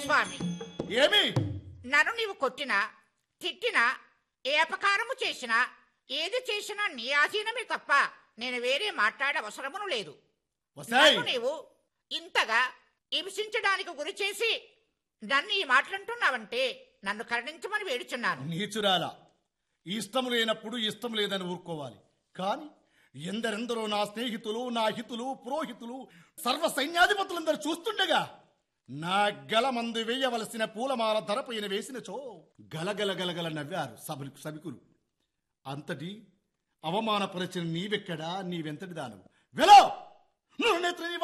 స్వామి ఏమి నన్ను నీవు కొట్టినా తిట్టినా ఏ అపకారము చేసినా ఏది చేసినా నీ ఆధీనమే తప్ప నేను వేరే మాట్లాడే అవసరమును లేదు వసాయ్ నన్ను నీవు ఇంతగా హింసించడానికి గురి చేసి నన్ను ఈ మాటలంటున్నావంటే నన్ను కరుణించమని వేడుచున్నాను నీచురాల ఇష్టం లేనప్పుడు ఇష్టం లేదని ఊరుకోవాలి కాని ఎందరెందరో నా స్నేహితులు నా హితులు పురోహితులు సర్వ సైన్యాధిపతులందరూ చూస్తుండగా నా గలమందు వేయవలసిన పూలమాల ధరపైన వేసినచో గలగల గలగల నవ్వారు సభలు సభికులు అంతటి అవమానపరిచిన నీవెక్కడా నీవెంతటి దానవు వెలో నువ్వు నేత్ర